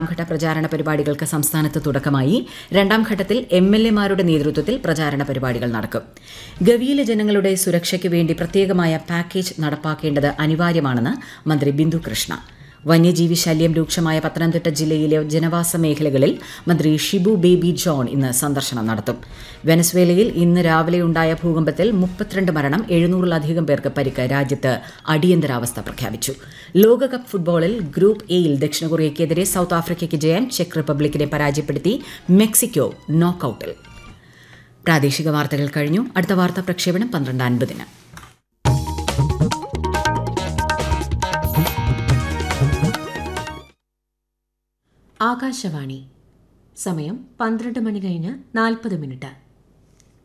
ഘട്ട പ്രചാരണ പരിപാടികൾക്ക് സംസ്ഥാനത്ത് തുടക്കമായി രണ്ടാം ഘട്ടത്തിൽ എം എൽ എമാരുടെ നേതൃത്വത്തിൽ പ്രചാരണ പരിപാടികൾ നടക്കും ഗവിയിലെ ജനങ്ങളുടെ സുരക്ഷയ്ക്ക് വേണ്ടി പ്രത്യേകമായ പാക്കേജ് നടപ്പാക്കേണ്ടത് അനിവാര്യമാണെന്ന് മന്ത്രി ബിന്ദു കൃഷ്ണ വന്യജീവി ശല്യം രൂക്ഷമായ പത്തനംതിട്ട ജില്ലയിലെ ജനവാസ മേഖലകളിൽ മന്ത്രി ഷിബു ബേബി ജോൺ ഇന്ന് സന്ദർശനം നടത്തും വെനസ്വേലയിൽ ഇന്ന് രാവിലെയുണ്ടായ ഭൂകമ്പത്തിൽ മുപ്പത്തിരണ്ട് മരണം എഴുന്നൂറിലധികം പേർക്ക് പരിക്ക് രാജ്യത്ത് അടിയന്തരാവസ്ഥ പ്രഖ്യാപിച്ചു ലോകകപ്പ് ഫുട്ബോളിൽ ഗ്രൂപ്പ് എയിൽ ദക്ഷിണ കൊറിയയ്ക്കെതിരെ സൌത്ത് ആഫ്രിക്കയ്ക്ക് ജയം ചെക്ക് റിപ്പബ്ലിക്കിനെ പരാജയപ്പെടുത്തി മെക്സിക്കോ നോക്കൌട്ടിൽ പ്രാദേശിക വാർത്തകൾ കഴിഞ്ഞു അടുത്ത വാർത്താ പ്രക്ഷേപണം പന്ത്രണ്ട് അൻപതിന് ആകാശവാണി സമയം പന്ത്രണ്ട് മണി കഴിഞ്ഞ് നാൽപ്പത് മിനിറ്റ്